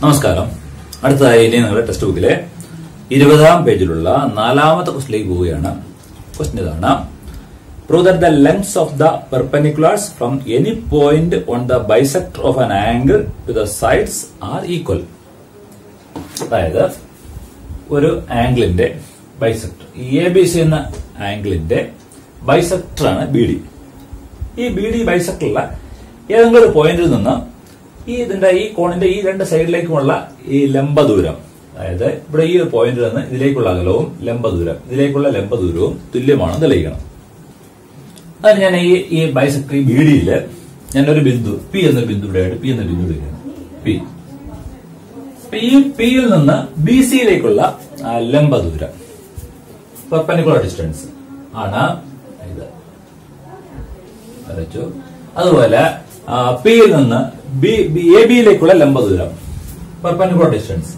നമസ്കാരം അടുത്തതായി ഇനി നിങ്ങളുടെ ടെക്സ്റ്റ് ബുക്കിലെ ഇരുപതാം പേജിലുള്ള നാലാമത്തെ ക്വസ്റ്റിലേക്ക് പോവുകയാണ് ക്വസ്റ്റ്യൻ ഇതാണ് prove that the lengths of the perpendiculars from any point on the bisector of an angle to the sides are equal അതായത് ഒരു ആംഗിളിന്റെ ബൈസെക്ടർ എ ബി സി എന്ന ആംഗിളിന്റെ ബൈസെക്ടർ ആണ് ബി ഡി ഈ ബി ഡി ബൈസെക്ടറുള്ള ഏതെങ്കിലും ഒരു പോയിന്റിൽ നിന്ന് ഈ ഇതിന്റെ ഈ കോണിന്റെ ഈ രണ്ട് സൈഡിലേക്കുമുള്ള ഈ ലംബ ദൂരം അതായത് ഇവിടെ ഈ ഒരു പോയിന്റിൽ നിന്ന് ഇതിലേക്കുള്ള അകലവും ലംബ ദൂരം ഇതിലേക്കുള്ള ലംബ ദൂരവും തുല്യമാണെന്ന് തെളിയിക്കണം അതിന് ഞാൻ ഈ ഈ ബൈസെക്ടർ ഈ ബി ഡിയില് ഞാനൊരു ബിന്ദു പി എന്ന ബിന്ദു ഇവിടെ പി എന്ന ബിന്ദു എടുക്കുകയാണ് പി അപ്പൊ ഈ പിയിൽ നിന്ന് ബി സിയിലേക്കുള്ള ലംബ ദൂരം പെർപെൻഡിക്കുലർ ഡിസ്റ്റൻസ് ആണ് ഇത് വരച്ചു അതുപോലെ പിയിൽ നിന്ന് ബി എ ബിയിലേക്കുള്ള ലംബ ദൂരം പെർപെൻഡിക്കുലർ ഡിസ്റ്റൻസ്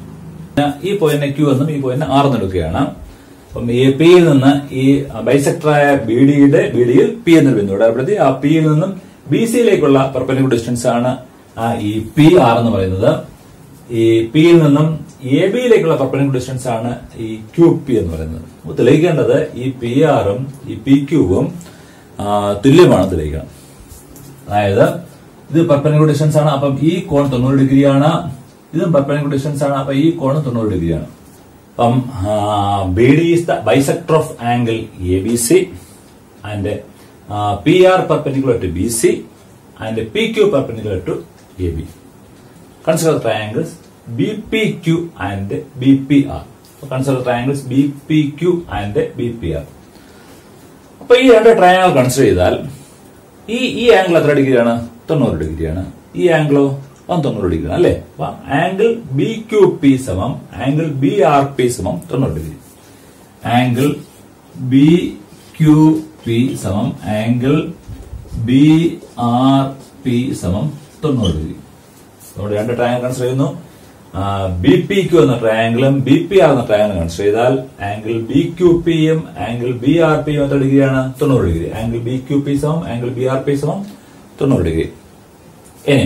ഈ പോയിന്റ് ക്യൂ എന്നും ഈ പോയിന്റ് ആർ എന്നും എടുക്കുകയാണ് അപ്പം ഈ പിയിൽ നിന്ന് ഈ ബൈസെക്ടറായ ബി ഡിയുടെ ബി ഡിയിൽ പി എന്നൊരു ബിന്ദു അടയാളപ്പെടുത്തി ആ പിയിൽ നിന്നും ബി സിയിലേക്കുള്ള പെർപെൻഡിക്കുലർ ഡിസ്റ്റൻസ് ആണ് ആ ഈ പി ആർ എന്ന് പറയുന്നത് ഈ പിയിൽ നിന്നും എ ബിയിലേക്കുള്ള പെർപെൻഡിക്കുലർ ഡിസ്റ്റൻസ് ആണ് ഈ ക്യൂ പി എന്ന് പറയുന്നത് അപ്പോൾ തെളിയിക്കേണ്ടത് ഈ പി ആറും ഈ പി ക്യൂവും തുല്യമാണ് തെളിയിക്കണം അതായത് ഇത് പെർപെൻഡിക്കുലർ ഡിസ്റ്റൻസ് ആണ് അപ്പം ഈ കോൺ തൊണ്ണൂറ് ഡിഗ്രിയാണ് ഇതും പെർപെൻഡിക്കുലർ ഡിസ്റ്റൻസ് ആണ് അപ്പൊ ഈ കോൺ തൊണ്ണൂറ് ഡിഗ്രിയാണ് അപ്പം B D is the bisector of angle A B C and P R perpendicular to B C and P Q perpendicular to A B consider the triangles BPQ and BPR. So consider triangles BPQ and BPR. അപ്പൊ ഈ രണ്ട് triangle consider ചെയ്താൽ ഈ ഈ angle എത്ര ഡിഗ്രിയാണ് തൊണ്ണൂറ് ഡിഗ്രിയാണ് ഈ ആംഗിളോ അതും തൊണ്ണൂറ് ഡിഗ്രിയാണ് അല്ലേ അപ്പൊ ആംഗിൾ ബി ക്യു പി സമം ആംഗിൾ ബി ആർ പി സമം തൊണ്ണൂറ് degree angle B Q P സമം ആംഗിൾ ബി ആർ പി സമം തൊണ്ണൂറ് ഡിഗ്രി നമ്മൾ രണ്ട് ട്രയാങ്കിൾ കൺസിഡർ ചെയ്യുന്നു ബി പി ക്യു എന്ന ട്രയാങ്കിളും ബി പി ആർ എന്ന ട്രയാങ്കിളും കൺസിഡർ ചെയ്താൽ ആംഗിൾ ബി ക്യു പിയും ആംഗിൾ ബി ആർ പിയും എത്ര ഡിഗ്രിയാണ് തൊണ്ണൂറ് degree angle B Q P സമം ആംഗിൾ ബി ആർ പി സമം തൊണ്ണൂറ് ഡിഗ്രി ഇനി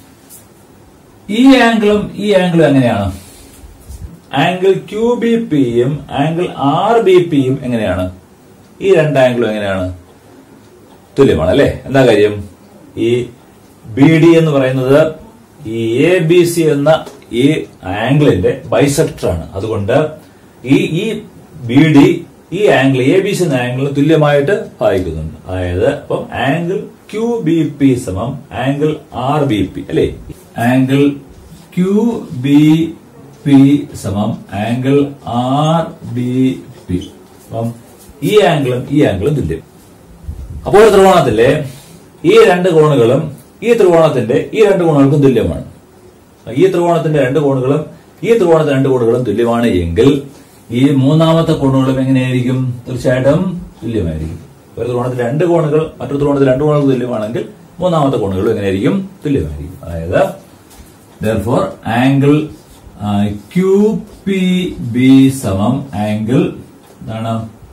ഈ ആംഗിളും ഈ ആംഗിളും എങ്ങനെയാണ് ആംഗിൾ ക്യു ബി പിയും ആംഗിൾ ആർ ബി പിയും എങ്ങനെയാണ് ഈ രണ്ട് ആംഗിളും എങ്ങനെയാണ് തുല്യമാണ് അല്ലേ എന്താ കാര്യം ഈ ബി ഡി എന്ന് പറയുന്നത് ഈ എ ബി സി എന്ന ഈ ആംഗിളിന്റെ ബൈസെക്ടർ ആണ് അതുകൊണ്ട് ഈ ഈ ബി ഡി ഈ ആംഗിൾ എ ബി സി എന്ന ആംഗിളിന് തുല്യമായിട്ട് ഭാഗിക്കുന്നുണ്ട് അതായത് അപ്പം ആംഗിൾ ക്യു ബി പി സമം ആംഗിൾ ആർ ബി പി അല്ലേ ആംഗിൾ ക്യു ബി പി സമം ആംഗിൾ ആർ ബി പി അപ്പം ഈ ആംഗിളും ഈ ആംഗിളും തുല്യം അപ്പോൾ ഒരു ത്രികോണത്തിലെ ഈ രണ്ട് കോണുകളും ഈ ത്രികോണത്തിന്റെ ഈ രണ്ട് കോണുകൾക്കും തുല്യമാണ് ഈ ത്രികോണത്തിന്റെ രണ്ട് കോണുകളും ഈ ത്രികോണത്തിന്റെ രണ്ട് കോണുകളും തുല്യമാണ് എങ്കിൽ ഈ മൂന്നാമത്തെ കോണുകളും എങ്ങനെയായിരിക്കും തീർച്ചയായിട്ടും തുല്യമായിരിക്കും ഒരു ത്രികോണത്തിൽ രണ്ട് കോണുകൾ മറ്റൊരു ത്രികോണത്തിൽ രണ്ട് കോണുകൾ തുല്യമാണെങ്കിൽ മൂന്നാമത്തെ കോണുകളും എങ്ങനെയായിരിക്കും തുല്യമായിരിക്കും അതായത് therefore angle Q P B സമം ആംഗിൾ എന്താണ്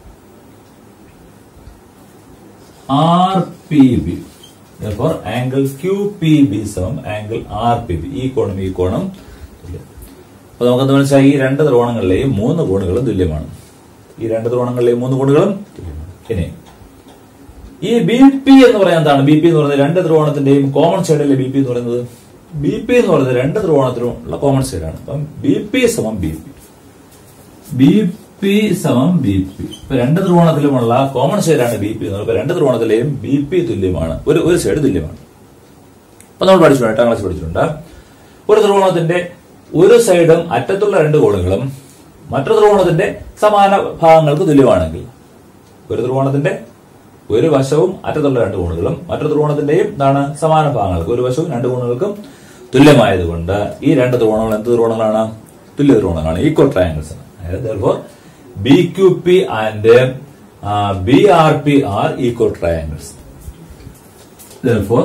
R P B therefore angle QPB സമം ആംഗിൾ ആർ പി ബി ഈ കോണും ഈ കോണും തുല്യം അപ്പൊ നമുക്കെന്ത് മനസ്സിലായി ഈ രണ്ട് ത്രികോണങ്ങളിലെയും മൂന്ന് കോണുകളും തുല്യമാണ് ഈ രണ്ട് ത്രികോണങ്ങളിലെയും മൂന്ന് കോണുകളും തുല്യമാണ് ഇനി ഈ ബി പി എന്ന് പറയുന്നത് എന്താണ് ബി പി എന്ന് പറയുന്നത് രണ്ട് ത്രികോണത്തിന്റെയും കോമൺ സൈഡല്ലേ ബി പി എന്ന് പറയുന്നത് ബി പി എന്ന് പറയുന്നത് രണ്ട് ത്രികോണത്തിനും ഉള്ള കോമൺ സൈഡാണ് അപ്പം ബി പി സമം ബി പി ബി പി സമം ബി പി ഇപ്പൊ രണ്ട് ത്രികോണത്തിലുമുള്ള കോമൺ സൈഡാണ് ബി പി എന്ന് രണ്ട് ത്രികോണത്തിലെയും ബി പി തുല്യമാണ് ഒരു ഒരു സൈഡ് തുല്യമാണ് അപ്പൊ നമ്മൾ പഠിച്ചിട്ടുണ്ട് എട്ടാം ക്ലാസ് പഠിച്ചിട്ടുണ്ട് ഒരു ത്രികോണത്തിന്റെ ഒരു സൈഡും അറ്റത്തുള്ള രണ്ട് കോണുകളും മറ്റൊരു ത്രികോണത്തിന്റെ സമാന ഭാഗങ്ങൾക്ക് തുല്യമാണെങ്കിൽ ഒരു ത്രികോണത്തിന്റെ ഒരു വശവും അറ്റത്തുള്ള രണ്ട് കോണുകളും മറ്റൊരു ത്രികോണത്തിന്റെയും എന്താണ് സമാന ഭാഗങ്ങൾക്ക് ഒരു വശവും രണ്ട് കോണുകൾക്കും തുല്യമായതുകൊണ്ട് ഈ രണ്ട് ത്രികോണങ്ങൾ എന്ത് ത്രികോണങ്ങളാണ് തുല്യ ത്രികോണങ്ങളാണ് ഈക്വൽ ട്രയാങ്കിൾസ് ആണ് അതായത് therefore BQP and uh, BRP are equal triangles. Therefore,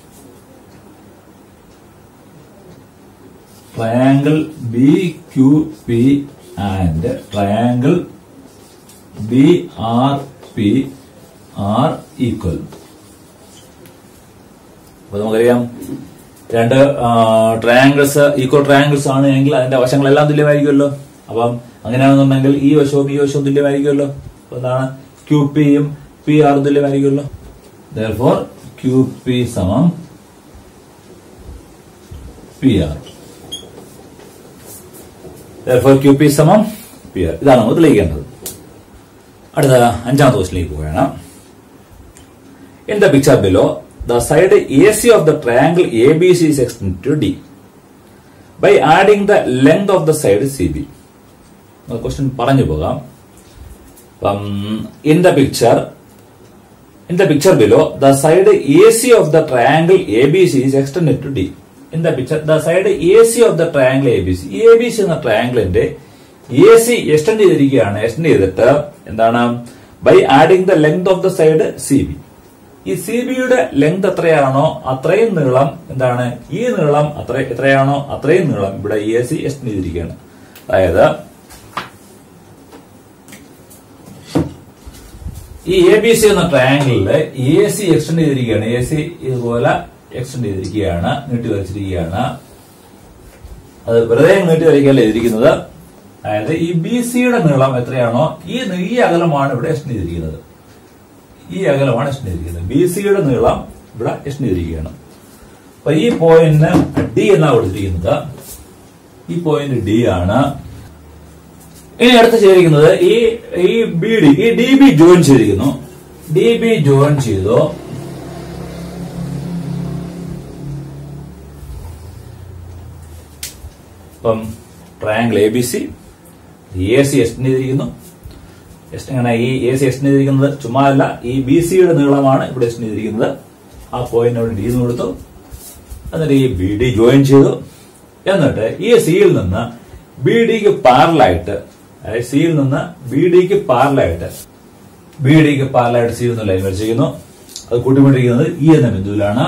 triangle BQP and triangle BRP are equal. അപ്പൊ നമുക്കറിയാം രണ്ട് ട്രയാങ്കിൾസ് ഈക്വൽ ട്രയാങ്കിൾസ് ആണ് എങ്കിൽ അതിന്റെ വശങ്ങളെല്ലാം തുല്യമായിരിക്കുമല്ലോ അപ്പം അങ്ങനെയാണെന്നുണ്ടെങ്കിൽ ഈ വശവും ഈ വശവും തുല്യമായിരിക്കുമല്ലോ അപ്പൊ എന്താണ് ക്യൂ പിയും പി ആറും തുല്യമായിരിക്കുമല്ലോ ദോർ ക്യൂ പി സമം പി ആർ ദോർ ക്യൂ പി സമം പി ആർ ഇതാണ് നമുക്ക് തെളിയിക്കേണ്ടത് അടുത്ത അഞ്ചാമത്തെ ക്വസ്റ്റിലേക്ക് പോവുകയാണ് In the picture below, the side AC of the triangle ABC is extended to D by adding the length of the side CB. Question പറഞ്ഞു പോകാം അപ്പം in the picture in the picture below the side A C of the triangle A B C is extend to D in the picture the side A C of the triangle A B C A B C എന്ന ട്രയാങ്കിളിന്റെ A C extend ചെയ്തിരിക്കുകയാണ് extend ചെയ്തിട്ട് എന്താണ് by adding the length of the side C B ഈ C ബിയുടെ length എത്രയാണോ അത്രയും നീളം എന്താണ് ഈ നീളം അത്ര എത്രയാണോ അത്രയും നീളം ഇവിടെ എ സി എക്സ്റ്റൻഡ് ചെയ്തിരിക്കുകയാണ് അതായത് ഈ എ ബി സി എന്ന ട്രയാങ്കിളില് എ സി എക്സ്റ്റൻഡ് ചെയ്തിരിക്കുകയാണ് എ സി ഇതുപോലെ എക്സ്റ്റൻഡ് ചെയ്തിരിക്കുകയാണ് നീട്ടി വരച്ചിരിക്കുകയാണ് അത് വെറുതെ നീട്ടി വരയ്ക്കല്ല എഴുതിയിരിക്കുന്നത് അതായത് ഈ ബി സിയുടെ നീളം എത്രയാണോ ഈ ഈ അകലമാണ് ഇവിടെ എക്സ്റ്റൻഡ് ചെയ്തിരിക്കുന്നത് ഈ അകലമാണ് എക്സ്റ്റൻഡ് ചെയ്തിരിക്കുന്നത് ബി സിയുടെ നീളം ഇവിടെ എക്സ്റ്റൻഡ് ചെയ്തിരിക്കുകയാണ് അപ്പൊ ഈ പോയിന്റ് ഡി എന്നാണ് കൊടുത്തിരിക്കുന്നത് ഈ പോയിന്റ് ഡി ആണ് ഇനി അടുത്ത് ചെയ്തിരിക്കുന്നത് ഈ ഈ ബി ഡി ഈ ഡി ബി ജോയിൻ ചെയ്തിരിക്കുന്നു ഡി ബി ജോയിൻ ചെയ്തു ഇപ്പം triangle A B C A C extend ചെയ്തിരിക്കുന്നു എക്സ്റ്റ് അങ്ങനെ ഈ എ സി എക്സ്റ്റൻഡ് ചെയ്തിരിക്കുന്നത് ചുമ്മാ അല്ല ഈ ബി സിയുടെ നീളമാണ് ഇവിടെ എക്സ്റ്റൻഡ് ചെയ്തിരിക്കുന്നത് ആ പോയിന്റ് അവിടെ ഡി എന്ന് കൊടുത്തു എന്നിട്ട് ഈ ബി ഡി ജോയിൻ ചെയ്തു എന്നിട്ട് ഈ സിയിൽ നിന്ന് ബി ഡിക്ക് പാരലായിട്ട് അതായത് സിയിൽ നിന്ന് ബി ഡിക്ക് പാരലായിട്ട് ബി ഡിക്ക് പാരലായിട്ട് സി എന്ന ലൈൻ വരച്ചിരിക്കുന്നു അത് കൂട്ടിക്കൊണ്ടിരിക്കുന്നത് ഇ എന്ന ബിന്ദുവിലാണ്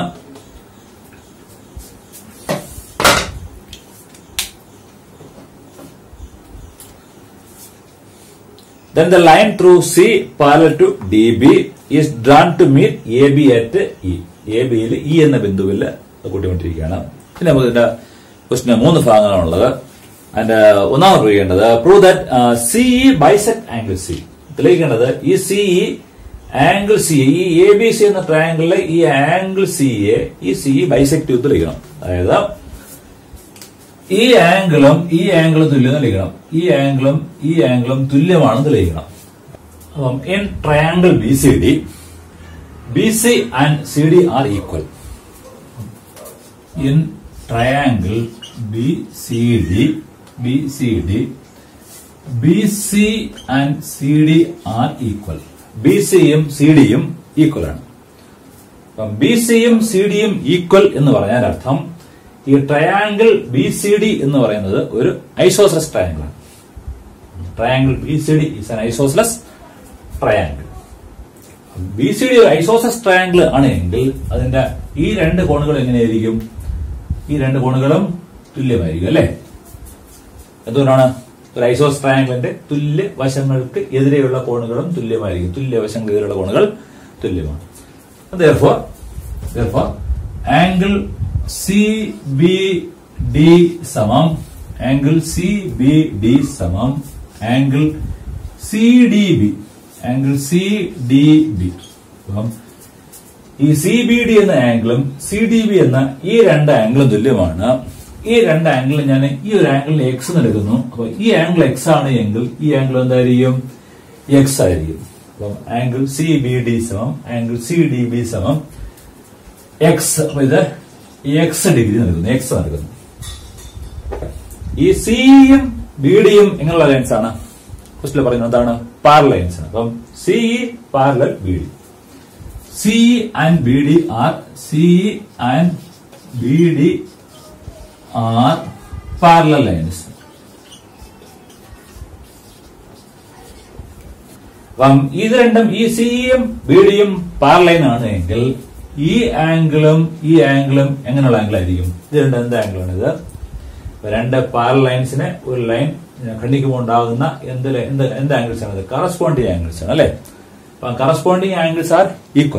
Then the line through C parallel to DB is drawn to meet AB at E. AB യിൽ E എന്ന ബിന്ദുവിൽ കൂട്ടിക്കൊണ്ടിരിക്കുകയാണ് പിന്നെ നമുക്ക് ഇതിന്റെ ക്വസ്റ്റിന് മൂന്ന് ഭാഗങ്ങളാണുള്ളത് അതിന്റെ ഒന്നാമത് പറയേണ്ടത് prove that CE bisect angle C തെളിയിക്കേണ്ടത് ഈ സിഇ ആംഗിൾ സി ഈ എ ബി സി എന്ന ട്രയാംഗിളിലെ ഈ ആംഗിൾ സിയെ ഈ സിഇ ബൈസെക്ട് ചെയ്ത് തെളിയിക്കണം അതായത് ഈ ആംഗിളും ഈ ആംഗിളും തുല്യം തെളിയിക്കണം ഈ ആംഗിളും ഈ ആംഗിളും തുല്യമാണെന്ന് തെളിയിക്കണം അപ്പം in triangle B C D B C and C D are equal in triangle B C D B C D B C and C D are equal B സിയും സി ഡിയും ഈക്വൽ ആണ് അപ്പം ബി സിയും C ഡിയും equal എന്ന് പറഞ്ഞാൽ അർത്ഥം ഈ ട്രയാംഗിൾ ബി സി ഡി എന്ന് പറയുന്നത് ഒരു ഐസോസലസ് ട്രയാംഗിൾ ആണ് triangle B C D is an isosceles triangle B C D isosceles triangle ആണ് എങ്കിൽ അതിന്റെ ഈ രണ്ട് കോണുകൾ എങ്ങനെയായിരിക്കും ഈ രണ്ട് കോണുകളും തുല്യമായിരിക്കും അല്ലേ എന്തുകൊണ്ടാണ് ഒരു ഐസോസ് ട്രയാംഗിളിന്റെ തുല്യ വശങ്ങൾക്ക് എതിരെയുള്ള കോണുകളും തുല്യമായിരിക്കും തുല്യ വശങ്ങൾക്ക് എതിരെയുള്ള കോണുകൾ തുല്യമാണ് therefore therefore angle C B D സമം ആംഗിൾ സി ബി ഡി സമം angle C D B angle C D B അപ്പം ഈ സി ബി ഡി എന്ന ആംഗിളും സി ഡി ബി എന്ന ഈ രണ്ട് ആംഗിളും തുല്യമാണ് ഈ രണ്ട് ആംഗിളും ഞാൻ ഈ ഒരു ആംഗിളിൽ എക്സ് എടുക്കുന്നു അപ്പൊ ഈ ആംഗിൾ എക്സ് ആണ് എങ്കിൽ ഈ ആംഗിൾ എന്തായിരിക്കും എക്സ് ആയിരിക്കും അപ്പം ആംഗിൾ സി ബി ഡി സമം ആംഗിൾ സി ഡി ബി സമം എക്സ് അപ്പൊ ഇത് എക്സ് ഡിഗ്രി നൽകുന്നു എക്സ് നൽകുന്നു ഈ സിയും ബി ഡിയും എങ്ങനെയുള്ള ലൈൻസ് ആണ് ഫസ്റ്റിൽ പറയുന്നത് എന്താണ് പാർ ലൈൻസ് ആണ് അപ്പം C parallel B D C and B D are C and B D are parallel lines അപ്പം ഇത് രണ്ടും ഈ സിയും ബി ഡിയും പാരലൈൻ ആണ് എങ്കിൽ ഈ ആംഗിളും ഈ ആംഗിളും എങ്ങനെയുള്ള ആംഗിൾ ആയിരിക്കും ഇത് രണ്ട് എന്ത് ആംഗിളാണ് ഇത് ഇപ്പൊ രണ്ട് പാരൽ ലൈൻസിന് ഒരു ലൈൻ ഖണ്ഡിക്കുമ്പോൾ ഉണ്ടാകുന്ന എന്ത് എന്ത് എന്ത് ആംഗിൾസ് ആണ് ഇത് കറസ്പോണ്ടിങ് ആംഗിൾസ് ആണ് അല്ലെ അപ്പൊ കറസ്പോണ്ടിങ് ആംഗിൾസ് ആർ ഈക്വൽ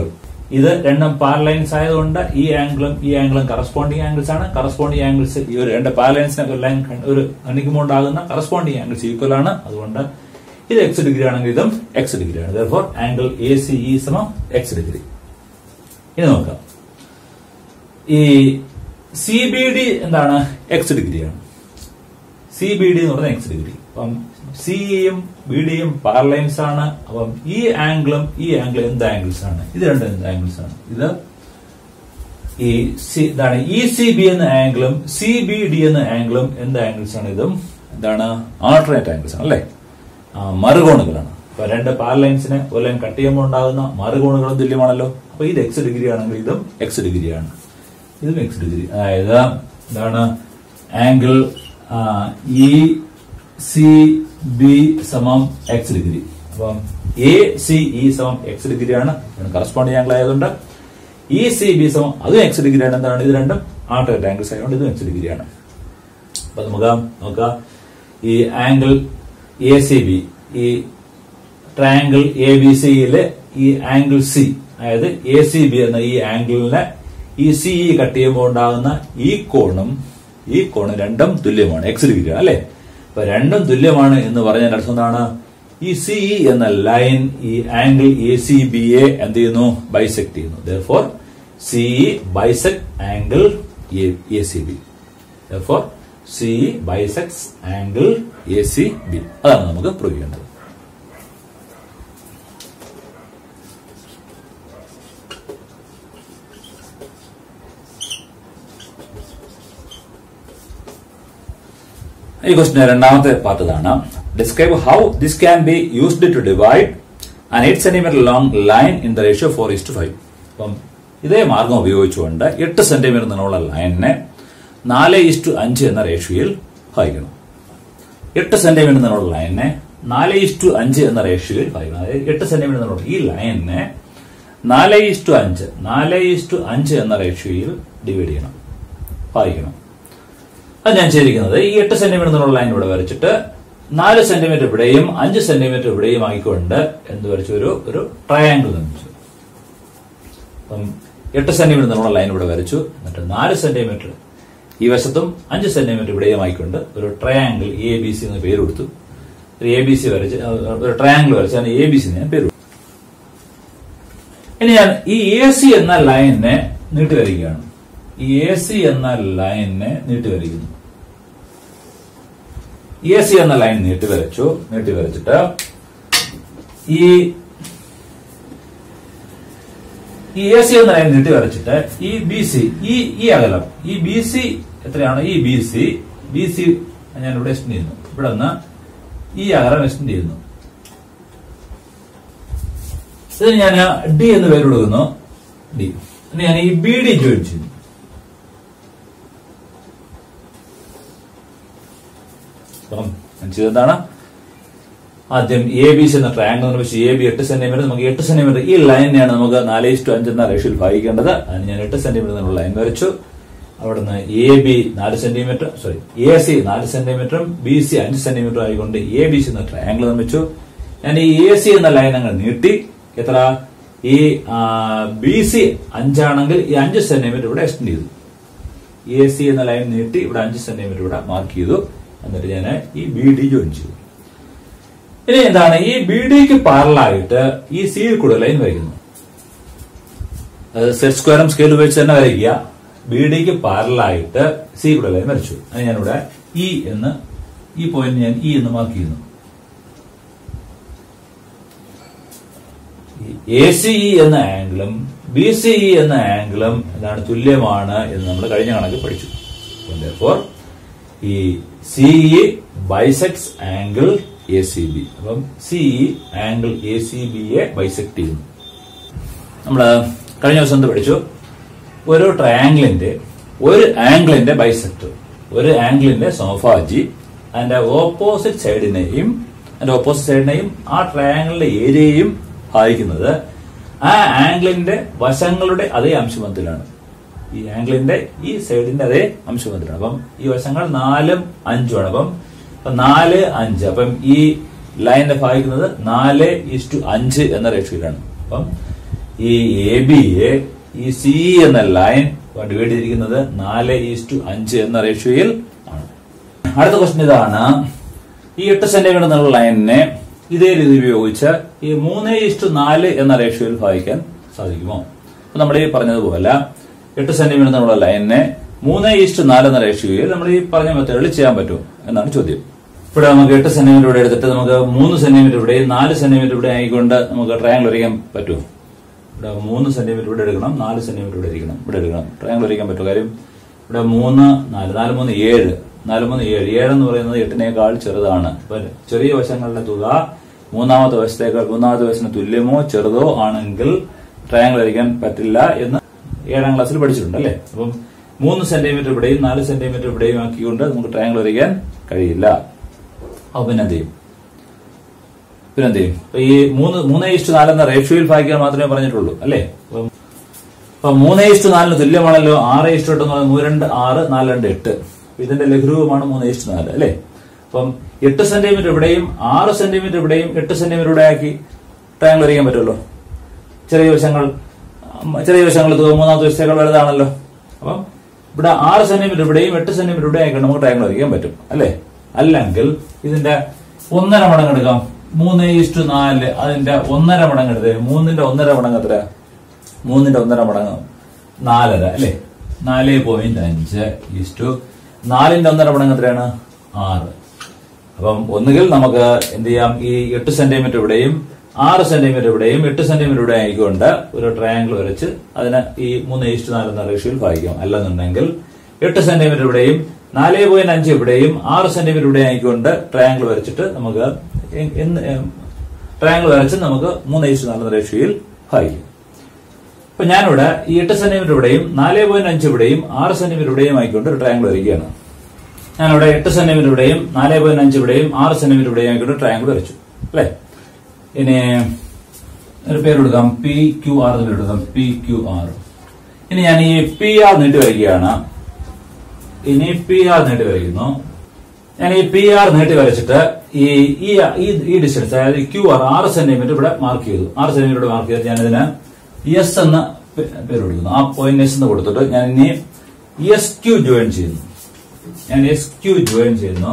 ഇത് രണ്ടും പാരലൈൻസ് ആയതുകൊണ്ട് ഈ ആംഗിളും ഈ ആംഗിളും കറസ്പോണ്ടിങ് ആംഗിൾസ് ആണ് കറസ്പോണ്ടിങ് ആംഗിൾസ് ഈ ഒരു രണ്ട് പാരലൈൻസിനെ ഒരു ലൈൻ ഒരു കണിക്കുമ്പോൾ ഉണ്ടാകുന്ന കറസ്പോണ്ടിങ് ആംഗിൾസ് ഈക്വൽ ആണ് അതുകൊണ്ട് ഇത് എക്സ് ഡിഗ്രി ആണെങ്കിൽ ഇതും എക്സ് ഡിഗ്രി ആണ് therefore angle A C E സമം എക്സ് ഡിഗ്രി ഇനി നോക്കാം ഈ സി ബി ഡി എന്താണ് എക്സ് ഡിഗ്രിയാണ് സി ബി ഡി എന്ന് പറഞ്ഞാൽ എക്സ് ഡിഗ്രി അപ്പം സിയും ബി ഡിയും പാരലൈൻസ് ആണ് അപ്പം ഈ ആംഗിളും ഈ ആംഗിളും എന്ത് ആംഗിൾസ് ആണ് ഇത് രണ്ട് എന്ത് ആംഗിൾസ് ആണ് ഇത് ഈ സി ഇതാണ് ഇ സി ബി എന്ന ആംഗിളും സി ബി ഡി എന്ന ആംഗിളും എന്ത് ആംഗിൾസ് ആണ് ഇതും എന്താണ് ആൾട്ടർനേറ്റ് ആംഗിൾസ് ആണ് അല്ലേ ആ, മറുകോണുകളാണ് അപ്പൊ രണ്ട് പാരലൈൻസിന് ഒരു ലൈൻ കട്ട് ചെയ്യുമ്പോൾ ഉണ്ടാകുന്ന മറുകോണുകളും തുല്യമാണല്ലോ അപ്പൊ ഇത് എക്സ് ഡിഗ്രി ആണെങ്കിൽ ഇതും എക്സ് ഡിഗ്രിയാണ് ഇതും എക്സ് ഡിഗ്രി അതായത് എന്താണ് ആംഗിൾ ഇ സി ബി സമം എക്സ് ഡിഗ്രി അപ്പം എ സി ഇ സമം എക്സ് ഡിഗ്രിയാണ് കറസ്പോണ്ടിങ് ആംഗിൾ ആയതുകൊണ്ട് ഇ സി ബി സമം അതും എക്സ് ഡിഗ്രിയാണ് എന്താണ് ഇത് രണ്ടും ആൾട്ടർനേറ്റ് ആംഗിൾസ് ആയതുകൊണ്ട് ഇതും എക്സ് ഡിഗ്രിയാണ് അപ്പൊ നമുക്ക് നോക്കാം ഈ ആംഗിൾ എ സി ബി ഈ ട്രയാംഗിൾ എ ബി സിയിലെ ഈ ആംഗിൾ സി അതായത് എ സി ബി എന്ന ഈ ആംഗിളിനെ ഈ സി കട്ട് ചെയ്യുമ്പോൾ ഉണ്ടാകുന്ന ഈ കോണും ഈ കോണും രണ്ടും തുല്യമാണ് എക്സ് ഡിഗ്രി അല്ലെ അപ്പൊ രണ്ടും തുല്യമാണ് എന്ന് പറഞ്ഞതിന്റെ അർത്ഥം എന്താണ് ഈ സി എന്ന ലൈൻ ഈ angle A C B A എന്ത് ചെയ്യുന്നു ബൈസെക്ട് ചെയ്യുന്നു therefore C bisect angle A C B therefore C bisects angle A C B അതാണ് നമുക്ക് പ്രൂവ് ചെയ്യേണ്ടത് ഈ ക്വസ്റ്റിന്റെ രണ്ടാമത്തെ പാർട്ട് ഇതാണ് describe how this can be used to divide an eight centimetre long line in the ratio four is to five അപ്പം ഇതേ മാർഗം ഉപയോഗിച്ചുകൊണ്ട് എട്ട് സെന്റിമീറ്റർ നീളമുള്ള ലൈനിനെ നാല് ഇസ്റ്റു അഞ്ച് എന്ന റേഷ്യോയിൽ ഭാഗിക്കണം എട്ട് സെന്റിമീറ്റർ നീളമുള്ള ലൈനിനെ നാല് ഇസ്റ്റു അഞ്ച് എന്ന റേഷ്യോയിൽ ഭാഗിക്കണം അതായത് എട്ട് സെന്റിമീറ്റർ നീളമുള്ള ഈ ലൈനിനെ നാല് ഇസ്റ്റു അഞ്ച് നാല് ഇസ്റ്റു അഞ്ച് എന്ന റേഷ്യോയിൽ ഡിവൈഡ് ചെയ്യണം ഭാഗിക്കണം അത് ഞാൻ ചെയ്തിരിക്കുന്നത് ഈ എട്ട് സെന്റിമീറ്റർ എന്നുള്ള ലൈൻ ഇവിടെ വരച്ചിട്ട് നാല് സെന്റിമീറ്റർ ഇവിടെയും അഞ്ച് സെന്റിമീറ്റർ ഇവിടെയും ആയിക്കൊണ്ട് എന്ത് വരച്ചു ഒരു ഒരു ട്രയാങ്കിൾ നിർമ്മിച്ചു അപ്പം എട്ട് സെന്റിമീറ്റർ എന്നുള്ള ലൈൻ ഇവിടെ വരച്ചു എന്നിട്ട് നാല് സെന്റിമീറ്റർ ഈ വശത്തും അഞ്ച് സെന്റിമീറ്റർ ഇവിടെയും ആയിക്കൊണ്ട് ഒരു ട്രയാങ്കിൾ എ ബി സി എന്ന് പേര് കൊടുത്തു ഒരു എ ബി സി വരച്ച് അഹ് ഒരു ട്രയാങ്കിൾ വരച്ച് അതിന് എ ബി സി ഞാൻ പേര് കൊടുത്തു ഇനി ഞാൻ ഈ എ സി എന്ന ലൈനിനെ നീട്ടി വരികയാണ് ഈ എ സി എന്ന ലൈനിനെ നീട്ടി വരയ്ക്കുന്നു എ സി എന്ന ലൈൻ നീട്ടി വരച്ചു നീട്ടി വരച്ചിട്ട് ഈ ഈ എ സി എന്ന ലൈൻ നീട്ടി വരച്ചിട്ട് ഈ ബി സി ഈ ഈ അകലം ഈ ബി സി എത്രയാണ് ഈ ബി സി ബി സി ഞാൻ ഇവിടെ എക്സ്റ്റെൻഡ് ചെയ്യുന്നു ഇവിടെ നിന്ന് ഈ അകലം എക്സ്റ്റെൻഡ് ചെയ്യുന്നു ഇതിന് ഞാൻ ഡി എന്ന് പേര് കൊടുക്കുന്നു ഡി ഇനി ഞാൻ ഈ ബി ഡി ജോയിൻ ചെയ്യുന്നു അപ്പം ഞാൻ ചെയ്തെന്താണ് ആദ്യം എ ബി സി എന്ന ട്രയാങ്കിൾ നിർമ്മിച്ച് എ ബി എട്ട് സെന്റിമീറ്റർ നമുക്ക് എട്ട് സെന്റിമീറ്റർ ഈ ലൈനെയാണ് നമുക്ക് നാല് ഇഷ്ടു അഞ്ച് എന്ന റേഷ്യയിൽ ഭാഗിക്കേണ്ടത് അതിന് ഞാൻ എട്ട് സെന്റിമീറ്റർ എന്നുള്ള ലൈൻ വരച്ചു അവിടുന്ന് എ ബി നാല് സെന്റിമീറ്റർ സോറി എ സി നാല് സെന്റിമീറ്ററും ബി സി അഞ്ച് സെന്റിമീറ്റർ ആയിക്കൊണ്ട് എ ബി സി എന്ന ട്രയാങ്കിൾ നിർമ്മിച്ചു ഞാൻ ഈ എ സി എന്ന ലൈൻ അങ്ങ് നീട്ടി എത്ര ഈ ബി സി അഞ്ചാണെങ്കിൽ ഈ അഞ്ച് സെന്റിമീറ്റർ ഇവിടെ എക്സ്റ്റെൻഡ് ചെയ്തു എ സി എന്ന ലൈൻ നീട്ടി ഇവിടെ അഞ്ച് സെന്റിമീറ്റർ ഇവിടെ മാർക്ക് ചെയ്തു എന്നിട്ട് ഞാൻ ഈ ബി ഡി ജോയിൻ ചെയ്തു ഇനി എന്താണ് ഈ ബി ഡിക്ക് പാരലായിട്ട് ഈ സിയിൽ കൂടെ ലൈൻ വരയ്ക്കുന്നു സെറ്റ് സ്ക്വയറും സ്കെയിൽ ഉപയോഗിച്ച് തന്നെ വരയ്ക്കുക ബി ഡിക്ക് പാരലായിട്ട് സി കൂടെ ലൈൻ വരച്ചു അത് ഞാനിവിടെ ഇ എന്ന് ഈ പോയിന്റ് ഞാൻ ഇ എന്ന് മാർക്ക് ചെയ്യുന്നു എ സി ഇ എന്ന ആംഗിളും ബി സി ഇ എന്ന ആംഗിളും എന്താണ് തുല്യമാണ് എന്ന് നമ്മൾ കഴിഞ്ഞ കണക്ക് പഠിച്ചു ഫോർ ഈ C E bisects angle A C B അപ്പം C E angle A C ബിയെ ബൈസെക്ട് ചെയ്യുന്നു നമ്മൾ കഴിഞ്ഞ ദിവസം എന്ത് പഠിച്ചു ഒരു ട്രയാംഗിളിന്റെ ഒരു ആംഗിളിന്റെ ബൈസെക്ടർ ഒരു ആംഗിളിന്റെ സോഫാജി അതിന്റെ ഓപ്പോസിറ്റ് സൈഡിനെയും അതിന്റെ ഓപ്പോസിറ്റ് സൈഡിനെയും ആ ട്രയാംഗിളിന്റെ ഏരിയയും ഭാഗിക്കുന്നത് ആ ആംഗിളിന്റെ വശങ്ങളുടെ അതേ അംശബന്ധത്തിലാണ് ഈ ആംഗിളിന്റെ ഈ സൈഡിന്റെ അതേ അംശബന്ധത്തിലാണ് അപ്പം ഈ വശങ്ങൾ നാലും അഞ്ചുമാണ് അപ്പം അപ്പം നാല് അഞ്ച് അപ്പം ഈ ലൈനെ ഭാഗിക്കുന്നത് നാല് ഇസ്റ്റു അഞ്ച് എന്ന റേഷ്യോയിലാണ് അപ്പം ഈ എ ബിയെ ഈ സി എന്ന ലൈൻ ഡിവൈഡ് ചെയ്തിരിക്കുന്നത് നാല് ഈസ്റ്റു അഞ്ച് എന്ന റേഷ്യോയിൽ ആണ് അടുത്ത ക്വസ്റ്റ്യൻ ഇതാണ് ഈ എട്ട് സെന്റിമീറ്റർ എന്നുള്ള ലൈനിനെ ഇതേ രീതി ഉപയോഗിച്ച് ഈ മൂന്ന് ഇഷ്ടു നാല് എന്ന റേഷ്യോയിൽ ഭാഗിക്കാൻ സാധിക്കുമോ അപ്പൊ നമ്മൾ ഈ പറഞ്ഞതുപോലെ എട്ട് സെന്റിമീറ്റർ എന്നുള്ള ലൈനിനെ മൂന്ന് ഈസ്റ്റ് നാല് എന്ന റേഷ്യോയിൽ നമ്മൾ ഈ പറഞ്ഞ മെത്തേഡിൽ ചെയ്യാൻ പറ്റുമോ എന്നാണ് ചോദ്യം ഇവിടെ നമുക്ക് എട്ട് സെന്റിമീറ്റർ ഇവിടെ എടുത്തിട്ട് നമുക്ക് മൂന്ന് സെന്റിമീറ്റർ ഇവിടെയും നാല് സെന്റിമീറ്റർ ഇവിടെ ആയിക്കൊണ്ട് നമുക്ക് ട്രയാങ്കിൾ വരയ്ക്കാൻ പറ്റുമോ ഇവിടെ മൂന്ന് സെന്റിമീറ്റർ ഇവിടെ എടുക്കണം നാല് സെന്റിമീറ്റർ ഇവിടെ ഇരിക്കണം ഇവിടെ എടുക്കണം ട്രയാങ്കിൾ വരയ്ക്കാൻ പറ്റും കാര്യം ഇവിടെ മൂന്ന് നാല് നാല് മൂന്ന് ഏഴ് നാല് മൂന്ന് ഏഴ് ഏഴ് എന്ന് പറയുന്നത് എട്ടിനേക്കാൾ ചെറുതാണ് അപ്പൊ ചെറിയ വശങ്ങളുടെ തുക മൂന്നാമത്തെ വശത്തേക്കാൾ മൂന്നാമത്തെ വശത്തിന് തുല്യമോ ചെറുതോ ആണെങ്കിൽ ട്രയാങ്കിൾ വരയ്ക്കാൻ പറ്റില്ല എന്ന് ഏഴാം ക്ലാസ്സിൽ പഠിച്ചിട്ടുണ്ട് അല്ലേ അപ്പം മൂന്ന് സെന്റിമീറ്റർ ഇവിടെയും നാല് സെന്റിമീറ്റർ ഇവിടെയും ആക്കിക്കൊണ്ട് നമുക്ക് ട്രയാങ്കിൾ വരയ്ക്കാൻ കഴിയില്ല അപ്പൊ പിന്നെ എന്ത് ചെയ്യും പിന്നെന്ത് ചെയ്യും അപ്പൊ ഈ മൂന്ന് മൂന്ന് ഇഷ്ടു നാല് എന്ന റേഷ്യോയിൽ ഭാഗിക്കാൻ മാത്രമേ പറഞ്ഞിട്ടുള്ളൂ അല്ലേ അപ്പം അപ്പൊ മൂന്ന് ഇഷ്ടു നാലിന് തുല്യമാണല്ലോ ആറ് ഇഷ്ടു എട്ട് എന്ന് പറയുന്നത് മൂന്ന് രണ്ട് ആറ് നാല് രണ്ട് എട്ട് അപ്പൊ ഇതിന്റെ ലഘുരൂപമാണ് മൂന്ന് ഇഷ്ടു നാല് അല്ലേ അപ്പം എട്ട് സെന്റിമീറ്റർ ഇവിടെയും ആറ് സെന്റിമീറ്റർ ഇവിടെയും എട്ട് സെന്റിമീറ്റർ ഇവിടെ ആക്കി ട്രയാങ്കിൾ വരയ്ക്കാൻ പറ്റുമല്ലോ ചെറിയ വശങ്ങൾ ഉം, ചെറിയ വശങ്ങൾ തുക മൂന്നാമത്തെ വശത്തേക്കാൾ വലുതാണല്ലോ അപ്പം ഇവിടെ ആറ് സെന്റിമീറ്റർ ഇവിടെയും എട്ട് സെന്റിമീറ്റർ ഇവിടെ ആയിക്കൊണ്ട് നമുക്ക് ട്രയാങ്കിൾ വരയ്ക്കാൻ പറ്റും അല്ലേ അല്ലെങ്കിൽ ഇതിന്റെ ഒന്നര മടങ്ങ് എടുക്കാം മൂന്ന് ഈസ്റ്റു നാല് അതിന്റെ ഒന്നര മടങ്ങ് എടുത്തേ മൂന്നിന്റെ ഒന്നര മടങ്ങ് എത്ര മൂന്നിന്റെ ഒന്നര മടങ്ങ് നാലര അല്ലേ നാല് പോയിന്റ് അഞ്ച് ഈസ്റ്റു നാലിന്റെ ഒന്നര മടങ്ങ് എത്രയാണ് ആറ് അപ്പം ഒന്നുകിൽ നമുക്ക് എന്ത് ചെയ്യാം ഈ എട്ട് സെന്റിമീറ്റർ ഇവിടെയും ആറ് സെന്റിമീറ്റർ ഇവിടെയും എട്ട് സെന്റിമീറ്റർ ഇവിടെ ആയിക്കൊണ്ട് ഒരു ട്രയാങ്കിൾ വരച്ച് അതിന് ഈ മൂന്ന് ഈസ്റ്റ് നാല് എന്ന റേഷ്യോയിൽ ഭാഗിക്കാം അല്ലെന്നുണ്ടെങ്കിൽ എട്ട് സെന്റിമീറ്റർ ഇവിടെയും നാല് പോയിന്റ് അഞ്ച് ഇവിടെയും ആറ് സെന്റിമീറ്റർ ഇവിടെ ആയിക്കൊണ്ട് ട്രയാങ്കിൾ വരച്ചിട്ട് നമുക്ക് ട്രയാങ്കിൾ വരച്ച് നമുക്ക് മൂന്ന് ഈസ്റ്റ് നാല് എന്ന റേഷ്യോയിൽ ഭാഗിക്കാം അപ്പൊ ഞാനിവിടെ ഈ എട്ട് സെന്റിമീറ്റർ ഇവിടെയും നാല് പോയിന്റ് അഞ്ച് ഇവിടെയും ആറ് സെന്റിമീറ്റർ ഇവിടെയും ആയിക്കൊണ്ട് ഒരു ട്രയാങ്കിൾ വരികയാണ് ഞാനിവിടെ എട്ട് സെന്റിമീറ്റർ ഇവിടെയും നാല് പോയിന്റ് അഞ്ച് ഇവിടെയും ആറ് സെന്റിമീറ്റർ ഇവിടെയും ആയിക്കൊണ്ട് ട്രയാങ്കിൾ വരച്ചു അല്ലേ ഇനി ഒരു പേര് കൊടുക്കാം പി ക്യു ആർ എന്ന് പേര് കൊടുക്കാം പി ക്യു ആർ ഇനി ഞാൻ ഈ പി ആർ നീട്ടി വരയ്ക്കുകയാണ് ഇനി പി ആർ നീട്ടി വരയ്ക്കുന്നു ഞാൻ ഈ പി ആർ നീട്ടി വരച്ചിട്ട് ഈ ഈ ഈ- ഈ ഡിസ്റ്റൻസ് അതായത് ക്യു ആർ ആറ് സെന്റിമീറ്റർ ഇവിടെ മാർക്ക് ചെയ്തു ആറ് സെന്റിമീറ്റർ ഇവിടെ മാർക്ക് ചെയ്തിട്ട് ഞാനിതിന് എസ് എന്ന പേ- പേര് കൊടുക്കുന്നു ആ പോയിന്റ് എസ് എന്ന് കൊടുത്തിട്ട് ഞാൻ ഇനി എസ് ക്യു ജോയിൻ ചെയ്യുന്നു ഞാൻ എസ് ക്യു ജോയിൻ ചെയ്യുന്നു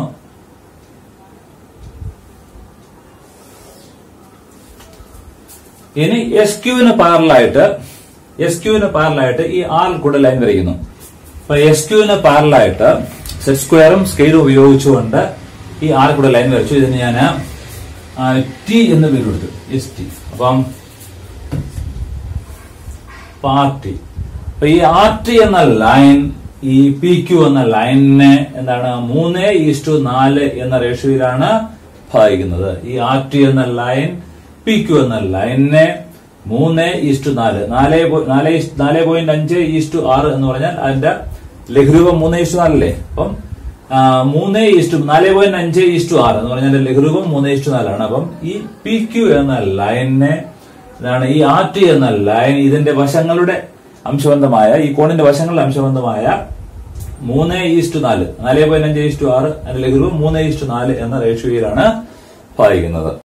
ഇനി എസ് ക്യൂവിന് പാരലായിട്ട് എസ് ക്യൂവിന് പാരലായിട്ട് ഈ ആർ കൂടെ ലൈൻ വരയ്ക്കുന്നു അപ്പൊ എസ് ക്യൂവിന് പാരലായിട്ട് സെറ്റ് സ്ക്വയറും സ്കെയിലും ഉപയോഗിച്ചുകൊണ്ട് ഈ ആർ കൂടെ ലൈൻ വരച്ചു ഇതിന് ഞാൻ ടി എന്ന് പേര് കൊടുത്തു എസ് ടി അപ്പം പാർട്ടി അപ്പൊ ഈ ആർ ടി എന്ന ലൈൻ ഈ പി ക്യു എന്ന ലൈനിനെ എന്താണ് മൂന്ന് ഈസ്റ്റു നാല് എന്ന റേഷ്യോയിലാണ് ഭാഗിക്കുന്നത് ഈ ആർ ടി എന്ന ലൈൻ പി ക്യു എന്ന ലൈനിനെ മൂന്ന് ഈസ്റ്റു നാല് നാല് പോ- നാല് ഈസ്- നാല് പോയിന്റ് അഞ്ച് ഈസ്റ്റു ആറ് എന്ന് പറഞ്ഞാൽ അതിന്റെ ലഘുരൂപം മൂന്ന് ഈസ്റ്റു നാലല്ലേ അപ്പം ആ, മൂന്ന് ഈസ്റ്റു നാല് പോയിന്റ് അഞ്ച് ഈസ്റ്റു ആറ് എന്ന് പറഞ്ഞാൽ അതിന്റെ ലഘുരൂപം മൂന്ന് ഈസ്റ്റു നാലാണ് അപ്പം ഈ പി ക്യു എന്ന ലൈനിനെ ഇതാണ് ഈ ആർ ടി എന്ന ലൈൻ ഇതിന്റെ വശങ്ങളുടെ അംശബന്ധമായ ഈ കോണിന്റെ വശങ്ങളുടെ അംശബന്ധമായ മൂന്ന് ഈസ്റ്റു നാല് നാല് പോയിന്റ് അഞ്ച് ഈസ്റ്റു ആറ് അതിന്റെ ലഘുരൂപം മൂന്ന് ഈസ്റ്റു നാല് എന്ന റേഷ്യോയിലാണ് ഭാഗിക്കുന്നത്